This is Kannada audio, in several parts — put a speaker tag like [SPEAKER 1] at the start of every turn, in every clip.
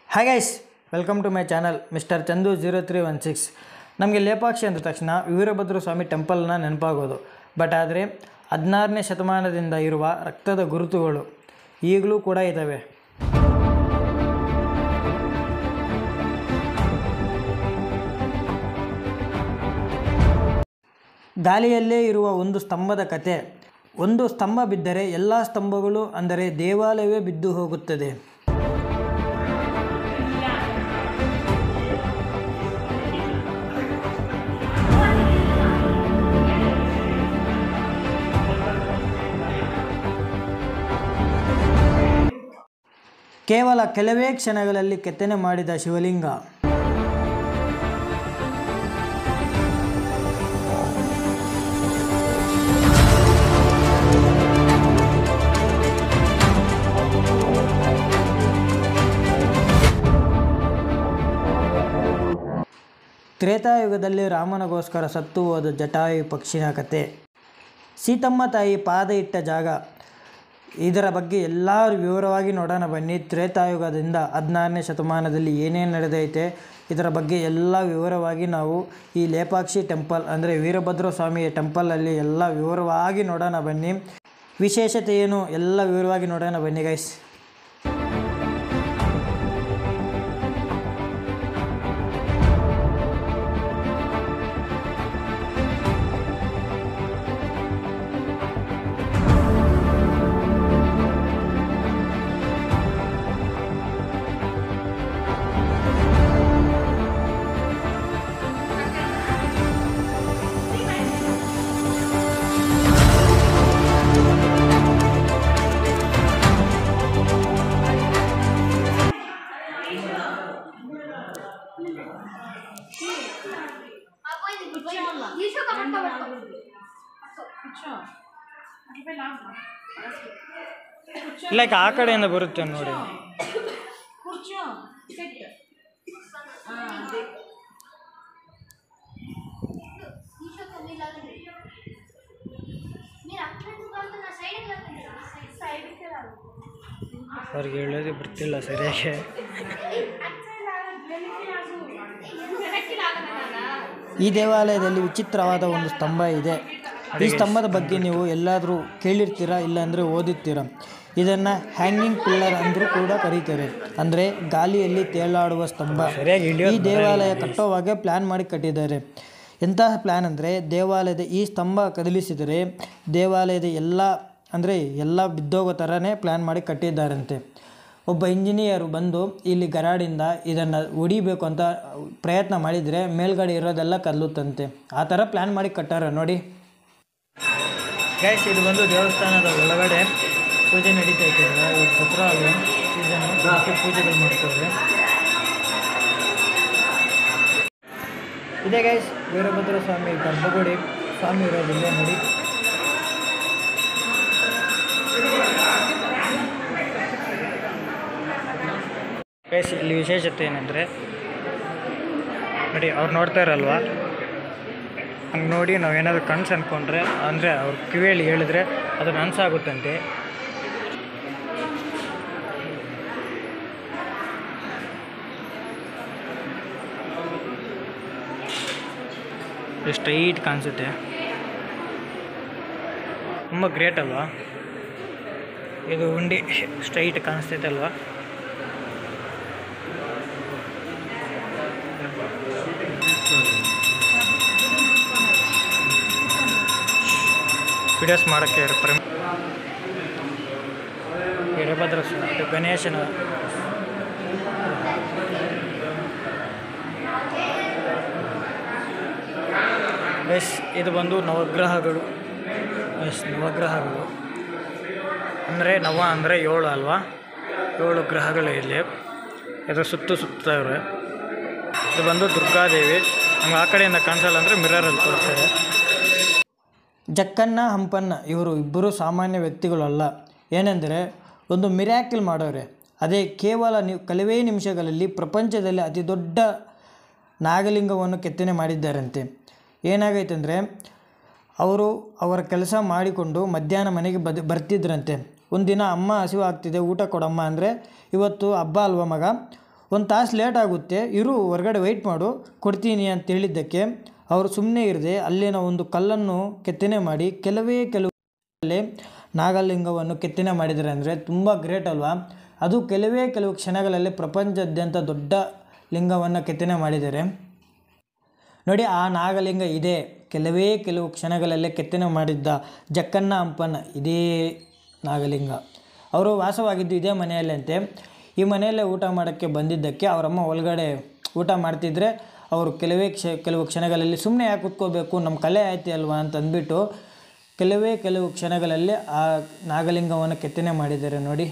[SPEAKER 1] hi guys welcome to my channel mister Chandu zero three one six ನಮಗೆ ಲೇಪಾಕ್ಷಿ ಅಂದ ತಕ್ಷಣ ವೀರಭದ್ರ ಸ್ವಾಮಿ ಟೆಂಪಲ್ನ ನೆನಪಾಗೋದು ಬಟ್ ಆದರೆ ಹದಿನಾರನೇ ಶತಮಾನದಿಂದ ಇರುವ ರಕ್ತದ ಗುರುತುಗಳು ಈಗಲೂ ಕೂಡ ಇದ್ದಾವೆ ಗಾಳಿಯಲ್ಲೇ ಇರುವ ಒಂದು ಸ್ತಂಭದ ಕತೆ ಒಂದು ಸ್ತಂಭ ಬಿದ್ದರೆ ಎಲ್ಲ ಸ್ತಂಭಗಳು ಅಂದರೆ ದೇವಾಲಯವೇ ಬಿದ್ದು ಹೋಗುತ್ತದೆ ಕೇವಲ ಕೆಲವೇ ಕ್ಷಣಗಳಲ್ಲಿ ಕೆತ್ತನೆ ಮಾಡಿದ ಶಿವಲಿಂಗ ತ್ರೇತಾಯುಗದಲ್ಲಿ ರಾಮನಗೋಸ್ಕರ ಸತ್ತು ಹೋದ ಜಟಾಯು ಪಕ್ಷಿನ ಕತೆ ಸೀತಮ್ಮ ತಾಯಿ ಪಾದ ಇಟ್ಟ ಜಾಗ ಇದರ ಬಗ್ಗೆ ಎಲ್ಲ ವಿವರವಾಗಿ ನೋಡೋಣ ಬನ್ನಿ ತ್ರೇತಾಯುಗದಿಂದ ಹದಿನಾರನೇ ಶತಮಾನದಲ್ಲಿ ಏನೇನು ನಡೆದೈತೆ ಇದರ ಬಗ್ಗೆ ಎಲ್ಲ ವಿವರವಾಗಿ ನಾವು ಈ ಲೇಪಾಕ್ಷಿ ಟೆಂಪಲ್ ಅಂದರೆ ವೀರಭದ್ರ ಸ್ವಾಮಿಯ ಟೆಂಪಲಲ್ಲಿ ಎಲ್ಲ ವಿವರವಾಗಿ ನೋಡೋಣ ಬನ್ನಿ ವಿಶೇಷತೆ ಏನು ಎಲ್ಲ ವಿವರವಾಗಿ ನೋಡೋಣ ಬನ್ನಿ ಗೈಸ್
[SPEAKER 2] आपको ये ये शो कमेंट का बताओ
[SPEAKER 1] ಲೈಕ್ ಆ ಕಡೆಯಿಂದ ಬರುತ್ತೆ ನೋಡಿ
[SPEAKER 3] కూర్చో సెట్
[SPEAKER 2] ఈ షో కమ్మి లాగండి మీరు అక్కడ కాదు నా సైడ్ లాగండి సైడ్ కి రాదు
[SPEAKER 1] ಅವ್ರಿಗೆ ಹೇಳೋದು ಬರ್ತಿಲ್ಲ ಸರಿಯಾಗಿ
[SPEAKER 2] వెనక్కి లాగండి నాన్న
[SPEAKER 1] ಈ ದೇವಾಲಯದಲ್ಲಿ ವಿಚಿತ್ರವಾದ ಒಂದು ಸ್ತಂಭ ಇದೆ ಈ ಸ್ತಂಭದ ಬಗ್ಗೆ ನೀವು ಎಲ್ಲಾದರೂ ಕೇಳಿರ್ತೀರಾ ಇಲ್ಲಾಂದರೆ ಓದಿರ್ತೀರಾ ಇದನ್ನು ಹ್ಯಾಂಗಿಂಗ್ ಪಿಲ್ಲರ್ ಅಂದರೂ ಕೂಡ ಕರೀತಾರೆ ಅಂದರೆ ಗಾಳಿಯಲ್ಲಿ ತೇಲಾಡುವ ಸ್ತಂಭ ಈ ದೇವಾಲಯ ಕಟ್ಟೋವಾಗೆ ಪ್ಲ್ಯಾನ್ ಮಾಡಿ ಕಟ್ಟಿದ್ದಾರೆ ಎಂತಹ ಪ್ಲ್ಯಾನ್ ಅಂದರೆ ದೇವಾಲಯದ ಈ ಸ್ತಂಭ ಕದಲಿಸಿದರೆ ದೇವಾಲಯದ ಎಲ್ಲ ಅಂದರೆ ಎಲ್ಲ ಬಿದ್ದೋಗೋ ಥರನೇ ಪ್ಲ್ಯಾನ್ ಮಾಡಿ ಕಟ್ಟಿದ್ದಾರಂತೆ ಒಬ್ಬ ಇಂಜಿನಿಯರು ಬಂದು ಇಲ್ಲಿ ಗರಾಡಿಂದ ಇದನ್ನು ಹೊಡಿಬೇಕು ಅಂತ ಪ್ರಯತ್ನ ಮಾಡಿದರೆ ಮೇಲ್ಗಡೆ ಇರೋದೆಲ್ಲ ಕದಲುತ್ತಂತೆ ಆ ಥರ ಪ್ಲ್ಯಾನ್ ಮಾಡಿ ಕಟ್ಟಾರ ನೋಡಿ ಗೈಸ್ ಇದು ಬಂದು ದೇವಸ್ಥಾನದ ಒಳಗಡೆ ಪೂಜೆ ನಡೀತಾ ಇದೆ ಈಗ ದಸರಾ ಅಲ್ವಾ ಸೀಸನ್ ಅದಕ್ಕೆ ಪೂಜೆಗಳು ಮಾಡ್ತಾರೆ ಇದೇ ಗೈಸ್ ವೀರಭದ್ರ ಸ್ವಾಮಿ ಗರ್ಭಗುಡಿ ಸ್ವಾಮಿ ಇರೋದಿಲ್ಲೇ ನೋಡಿ ಗೈಸ್ ಇಲ್ಲಿ ವಿಶೇಷತೆ ಏನಂದರೆ ನೋಡಿ ಅವ್ರು ನೋಡ್ತಾ ಇರಲ್ವಾ ಹಂಗೆ ನೋಡಿ ನಾವು ಏನಾದರೂ ಕನ್ಸು ಅಂದ್ಕೊಂಡ್ರೆ ಅಂದರೆ ಅವ್ರ ಕಿವಿಯಲ್ಲಿ ಹೇಳಿದ್ರೆ ಅದು ನನಸಾಗುತ್ತಂತೆ ಸ್ಟ್ರೈಟ್ ಕಾಣಿಸುತ್ತೆ ತುಂಬ ಗ್ರೇಟ್ ಅಲ್ವಾ ಇದು ಉಂಡಿ ಸ್ಟ್ರೈಟ್ ಕಾಣಿಸ್ತೈತೆ ಅಲ್ವಾ ವಿಡಿಯೋಸ್ ಮಾಡೋಕ್ಕೆ ಪ್ರೇಮ ವೀರಭದ್ರ ಸ್ವಾಮಿ ಇದು ಗಣೇಶನ ಎಸ್ ಇದು ಬಂದು ನವಗ್ರಹಗಳು ಎಸ್ ನವಗ್ರಹಗಳು ಅಂದರೆ ನವ ಅಂದರೆ ಏಳು ಅಲ್ವಾ ಏಳು ಗ್ರಹಗಳು ಇಲ್ಲಿ ಇದು ಸುತ್ತು ಸುತ್ತವ್ರೆ ಇದು ಬಂದು ದುರ್ಗಾದೇವಿ ನಮ್ಗೆ ಆ ಕಡೆಯಿಂದ ಕಾಣಿಸಲ್ಲ ಅಂದರೆ ಮಿರರಲ್ಲಿ ತೋರಿಸ್ತಾರೆ ಜಕ್ಕನ್ನ ಹಂಪನ್ನ ಇವರು ಇಬ್ಬರು ಸಾಮಾನ್ಯ ವ್ಯಕ್ತಿಗಳಲ್ಲ ಏನೆಂದರೆ ಒಂದು ಮಿರಾಕಿಲ್ ಮಾಡೋರೆ ಅದೇ ಕೇವಲ ನೀವು ಕೆಲವೇ ನಿಮಿಷಗಳಲ್ಲಿ ಪ್ರಪಂಚದಲ್ಲಿ ಅತಿ ದೊಡ್ಡ ನಾಗಲಿಂಗವನ್ನು ಕೆತ್ತನೆ ಮಾಡಿದ್ದಾರಂತೆ ಏನಾಗೈತಂದರೆ ಅವರು ಅವರ ಕೆಲಸ ಮಾಡಿಕೊಂಡು ಮಧ್ಯಾಹ್ನ ಮನೆಗೆ ಬದ್ ಬರ್ತಿದ್ರಂತೆ ಒಂದಿನ ಅಮ್ಮ ಹಸಿವು ಆಗ್ತಿದೆ ಊಟ ಕೊಡಮ್ಮ ಅಂದರೆ ಇವತ್ತು ಹಬ್ಬ ಅಲ್ವ ಮಗ ಒಂದು ತಾಸು ಲೇಟ್ ಆಗುತ್ತೆ ಇರು ಹೊರಗಡೆ ವೆಯ್ಟ್ ಮಾಡು ಕೊಡ್ತೀನಿ ಅಂತ ಹೇಳಿದ್ದಕ್ಕೆ ಅವರು ಸುಮ್ಮನೆ ಇರದೆ ಅಲ್ಲಿನ ಒಂದು ಕಲ್ಲನ್ನು ಕೆತ್ತನೆ ಮಾಡಿ ಕೆಲವೇ ಕೆಲವು ಅಲ್ಲೇ ನಾಗಲಿಂಗವನ್ನು ಕೆತ್ತನೆ ಮಾಡಿದ್ದಾರೆ ಅಂದರೆ ತುಂಬ ಗ್ರೇಟ್ ಅಲ್ವಾ ಅದು ಕೆಲವೇ ಕೆಲವು ಕ್ಷಣಗಳಲ್ಲಿ ಪ್ರಪಂಚದಾದ್ಯಂತ ದೊಡ್ಡ ಲಿಂಗವನ್ನು ಕೆತ್ತನೆ ಮಾಡಿದ್ದಾರೆ ನೋಡಿ ಆ ನಾಗಲಿಂಗ ಇದೆ ಕೆಲವೇ ಕೆಲವು ಕ್ಷಣಗಳಲ್ಲೇ ಕೆತ್ತನೆ ಮಾಡಿದ್ದ ಜಕ್ಕನ್ನ ಅಂಪನ ಇದೇ ನಾಗಲಿಂಗ ಅವರು ವಾಸವಾಗಿದ್ದು ಇದೇ ಮನೆಯಲ್ಲಂತೆ ಈ ಮನೆಯಲ್ಲೇ ಊಟ ಮಾಡೋಕ್ಕೆ ಬಂದಿದ್ದಕ್ಕೆ ಅವರಮ್ಮ ಒಳಗಡೆ ಊಟ ಮಾಡ್ತಿದ್ರೆ ಅವರು ಕೆಲವೇ ಕ್ಷ ಕೆಲವು ಕ್ಷಣಗಳಲ್ಲಿ ಸುಮ್ಮನೆ ಯಾಕೆ ಕೂತ್ಕೋಬೇಕು ನಮ್ಮ ಕಲೆ ಆಯ್ತು ಅಲ್ವಾ ಅಂತ ಅಂದ್ಬಿಟ್ಟು ಕೆಲವೇ ಕೆಲವು ಕ್ಷಣಗಳಲ್ಲಿ ಆ ನಾಗಲಿಂಗವನ್ನು ಕೆತ್ತನೆ ಮಾಡಿದ್ದಾರೆ ನೋಡಿ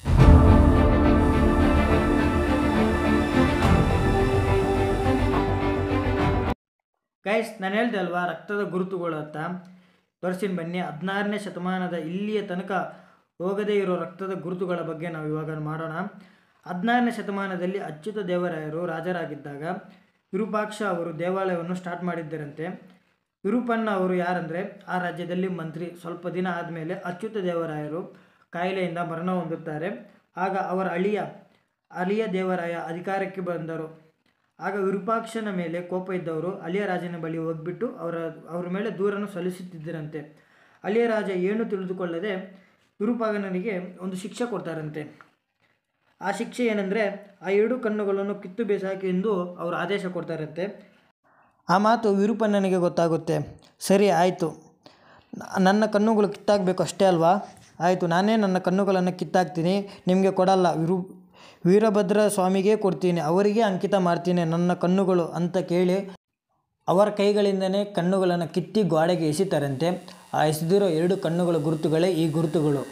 [SPEAKER 1] ಗೈಸ್ ನಾನು ಹೇಳ್ದೆ ಅಲ್ವಾ ರಕ್ತದ ಗುರುತುಗಳು ಅಂತ ತೋರಿಸ್ತೀನಿ ಬನ್ನಿ ಹದಿನಾರನೇ ಶತಮಾನದ ಇಲ್ಲಿಯ ತನಕ ಹೋಗದೇ ಇರೋ ರಕ್ತದ ಗುರುತುಗಳ ಬಗ್ಗೆ ನಾವು ಇವಾಗ ಮಾಡೋಣ ಹದಿನಾರನೇ ಶತಮಾನದಲ್ಲಿ ಅಚ್ಯುತ ದೇವರಾಯರು ರಾಜರಾಗಿದ್ದಾಗ ವಿರೂಪಾಕ್ಷ ಅವರು ದೇವಾಲಯವನ್ನು ಸ್ಟಾರ್ಟ್ ಮಾಡಿದ್ದರಂತೆ ವಿರೂಪಣ್ಣ ಅವರು ಯಾರಂದರೆ ಆ ರಾಜ್ಯದಲ್ಲಿ ಮಂತ್ರಿ ಸ್ವಲ್ಪ ದಿನ ಆದಮೇಲೆ ಅಚ್ಯುತ ದೇವರಾಯರು ಕಾಯಿಲೆಯಿಂದ ಮರಣ ಹೊಂದುತ್ತಾರೆ ಆಗ ಅವರ ಅಳಿಯ ಅಳಿಯ ದೇವರಾಯ ಅಧಿಕಾರಕ್ಕೆ ಬಂದರು ಆಗ ವಿರೂಪಾಕ್ಷನ ಮೇಲೆ ಕೋಪ ಇದ್ದವರು ಅಳಿಯ ರಾಜನ ಬಳಿ ಹೋಗ್ಬಿಟ್ಟು ಅವರ ಅವ್ರ ಮೇಲೆ ದೂರನ್ನು ಸಲ್ಲಿಸುತ್ತಿದ್ದರಂತೆ ಅಳಿಯ ರಾಜ ಏನು ತಿಳಿದುಕೊಳ್ಳದೆ ವಿರೂಪಾಗನಿಗೆ ಒಂದು ಶಿಕ್ಷೆ ಕೊಡ್ತಾರಂತೆ ಆ ಶಿಕ್ಷೆ ಏನಂದರೆ ಆ ಎರಡು ಕಣ್ಣುಗಳನ್ನು ಕಿತ್ತು ಬೇಸಾಕಿ ಎಂದು ಅವರು ಆದೇಶ ಕೊಡ್ತಾರಂತೆ ಆ ಮಾತು ವಿರೂಪಣ್ಣನಿಗೆ ಗೊತ್ತಾಗುತ್ತೆ ಸರಿ ಆಯಿತು ನನ್ನ ಕಣ್ಣುಗಳು ಕಿತ್ತಾಗಬೇಕು ಅಷ್ಟೇ ಅಲ್ವಾ ಆಯಿತು ನಾನೇ ನನ್ನ ಕಣ್ಣುಗಳನ್ನು ಕಿತ್ತಾಕ್ತೀನಿ ನಿಮಗೆ ಕೊಡಲ್ಲ ವಿರು ವೀರಭದ್ರ ಸ್ವಾಮಿಗೆ ಕೊಡ್ತೀನಿ ಅವರಿಗೆ ಅಂಕಿತ ಮಾಡ್ತೀನಿ ನನ್ನ ಕಣ್ಣುಗಳು ಅಂತ ಕೇಳಿ ಅವರ ಕೈಗಳಿಂದನೇ ಕಣ್ಣುಗಳನ್ನು ಕಿತ್ತಿ ಗೋಡೆಗೆ ಎಸಿತಾರಂತೆ ಆ ಎಸೆದಿರೋ ಎರಡು ಕಣ್ಣುಗಳ ಗುರುತುಗಳೇ ಈ ಗುರುತುಗಳು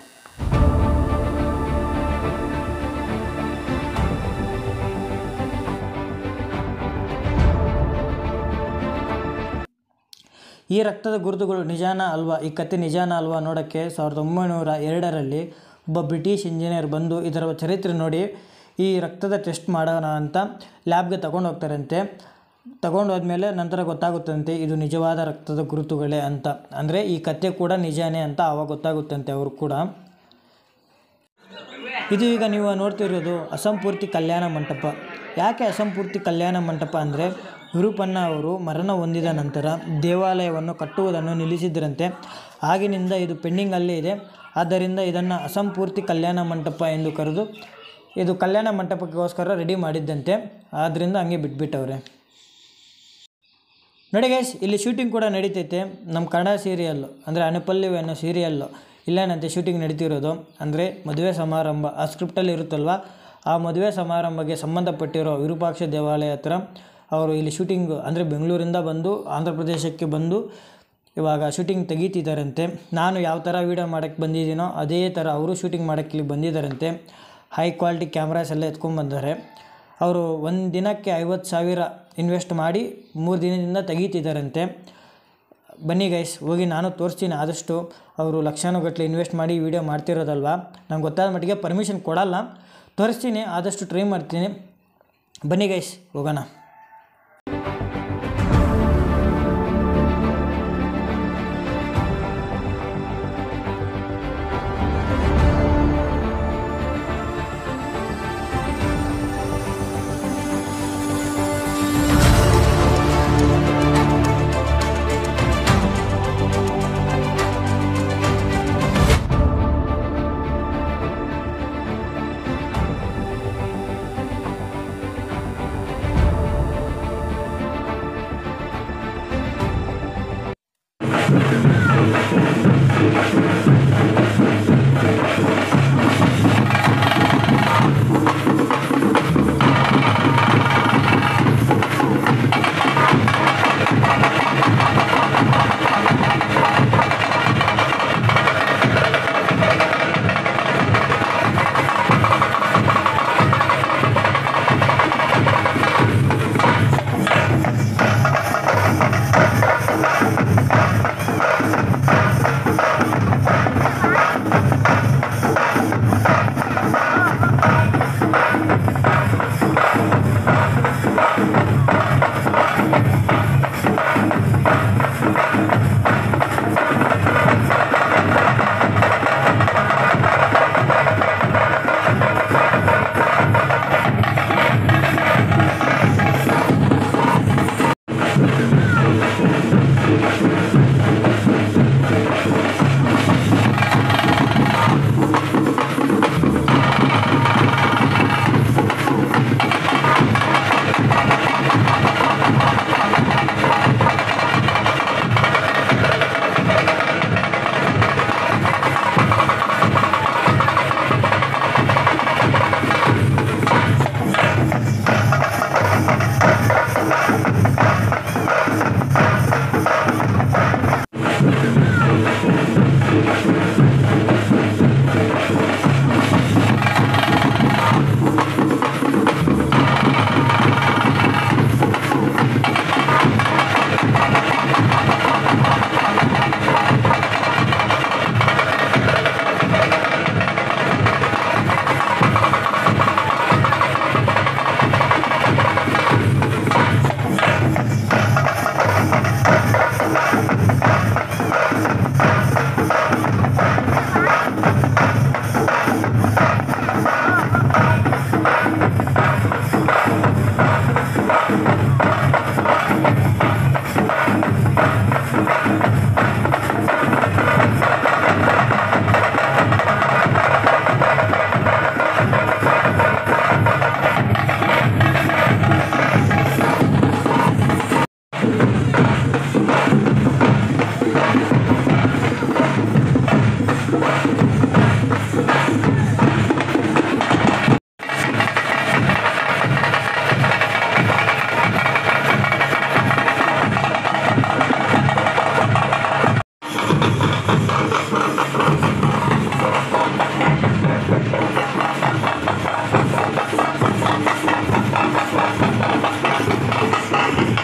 [SPEAKER 1] ಈ ರಕ್ತದ ಗುರುತುಗಳು ನಿಜಾನ ಅಲ್ವಾ ಈ ಕತೆ ನಿಜಾನ ಅಲ್ವಾ ನೋಡೋಕ್ಕೆ ಸಾವಿರದ ಒಂಬೈನೂರ ಎರಡರಲ್ಲಿ ಒಬ್ಬ ಬ್ರಿಟಿಷ್ ಇಂಜಿನಿಯರ್ ಬಂದು ಇದರ ಚರಿತ್ರೆ ನೋಡಿ ಈ ರಕ್ತದ ಟೆಸ್ಟ್ ಮಾಡೋಣ ಅಂತ ಲ್ಯಾಬ್ಗೆ ತಗೊಂಡು ಹೋಗ್ತಾರಂತೆ ತಗೊಂಡು ಹೋದ್ಮೇಲೆ ನಂತರ ಗೊತ್ತಾಗುತ್ತಂತೆ ಇದು ನಿಜವಾದ ರಕ್ತದ ಗುರುತುಗಳೇ ಅಂತ ಅಂದರೆ ಈ ಕತೆ ಕೂಡ ನಿಜಾನೇ ಅಂತ ಆವಾಗ ಗೊತ್ತಾಗುತ್ತಂತೆ ಅವರು ಕೂಡ ಇದು ಈಗ ನೀವು ನೋಡ್ತಿರೋದು ಅಸಂಪೂರ್ತಿ ಕಲ್ಯಾಣ ಮಂಟಪ ಯಾಕೆ ಅಸಂಪೂರ್ತಿ ಕಲ್ಯಾಣ ಮಂಟಪ ಅಂದರೆ ವಿರೂಪಣ್ಣ ಅವರು ಮರಣ ಹೊಂದಿದ ನಂತರ ದೇವಾಲಯವನ್ನು ಕಟ್ಟುವುದನ್ನು ನಿಲ್ಲಿಸಿದ್ರಂತೆ ಆಗಿನಿಂದ ಇದು ಪೆಂಡಿಂಗಲ್ಲೇ ಇದೆ ಆದ್ದರಿಂದ ಇದನ್ನು ಅಸಂಪೂರ್ತಿ ಕಲ್ಯಾಣ ಮಂಟಪ ಎಂದು ಕರೆದು ಇದು ಕಲ್ಯಾಣ ಮಂಟಪಕ್ಕೋಸ್ಕರ ರೆಡಿ ಮಾಡಿದ್ದಂತೆ ಆದ್ದರಿಂದ ಹಂಗೆ ಬಿಟ್ಬಿಟ್ಟವ್ರೆ ನೋಡಿ ಗೈಸ್ ಇಲ್ಲಿ ಶೂಟಿಂಗ್ ಕೂಡ ನಡೀತೈತೆ ನಮ್ಮ ಕನ್ನಡ ಸೀರಿಯಲ್ಲು ಅಂದರೆ ಅನುಪಲ್ಲಿವ್ ಅನ್ನೋ ಸೀರಿಯಲ್ಲು ಇಲ್ಲೇನಂತೆ ಶೂಟಿಂಗ್ ನಡೀತಿರೋದು ಅಂದರೆ ಮದುವೆ ಸಮಾರಂಭ ಆ ಸ್ಕ್ರಿಪ್ಟಲ್ಲಿ ಇರುತ್ತಲ್ವ ಆ ಮದುವೆ ಸಮಾರಂಭಕ್ಕೆ ಸಂಬಂಧಪಟ್ಟಿರೋ ವಿರೂಪಾಕ್ಷ ದೇವಾಲಯ ಹತ್ರ ಅವರು ಇಲ್ಲಿ ಶೂಟಿಂಗ್ ಅಂದರೆ ಬೆಂಗಳೂರಿಂದ ಬಂದು ಆಂಧ್ರ ಪ್ರದೇಶಕ್ಕೆ ಬಂದು ಇವಾಗ ಶೂಟಿಂಗ್ ತೆಗೀತಿದ್ದಾರಂತೆ ನಾನು ಯಾವ ಥರ ವೀಡಿಯೋ ಮಾಡೋಕ್ಕೆ ಬಂದಿದ್ದೀನೋ ಅದೇ ಥರ ಅವರು ಶೂಟಿಂಗ್ ಮಾಡೋಕ್ಕೆ ಇಲ್ಲಿ ಬಂದಿದ್ದಾರಂತೆ ಹೈ ಕ್ವಾಲಿಟಿ ಕ್ಯಾಮ್ರಾಸ್ ಎಲ್ಲ ಎತ್ಕೊಂಡ್ಬಂದ್ದಾರೆ ಅವರು ಒಂದು ದಿನಕ್ಕೆ ಐವತ್ತು ಸಾವಿರ ಇನ್ವೆಸ್ಟ್ ಮಾಡಿ ಮೂರು ದಿನದಿಂದ ತೆಗೀತಿದ್ದಾರಂತೆ ಬನ್ನಿ ಗೈಸ್ ಹೋಗಿ ನಾನು ತೋರಿಸ್ತೀನಿ ಆದಷ್ಟು ಅವರು ಲಕ್ಷಾನುಗಟ್ಟಲೆ ಇನ್ವೆಸ್ಟ್ ಮಾಡಿ ವೀಡಿಯೋ ಮಾಡ್ತಿರೋದಲ್ವಾ ನಂಗೆ ಗೊತ್ತಾದ ಮಟ್ಟಿಗೆ ಪರ್ಮಿಷನ್ ಕೊಡಲ್ಲ ತೋರಿಸ್ತೀನಿ ಆದಷ್ಟು ಟ್ರೈ ಮಾಡ್ತೀನಿ ಬನ್ನಿ ಗೈಸ್ ಹೋಗೋಣ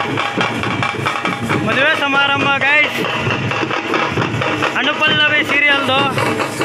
[SPEAKER 4] ಮದುವೆ ಸಮಾರಂಭ ಗೈಸ್ ಅನುಪಲ್ಲವಿ ಸೀರಿಯಲ್ದು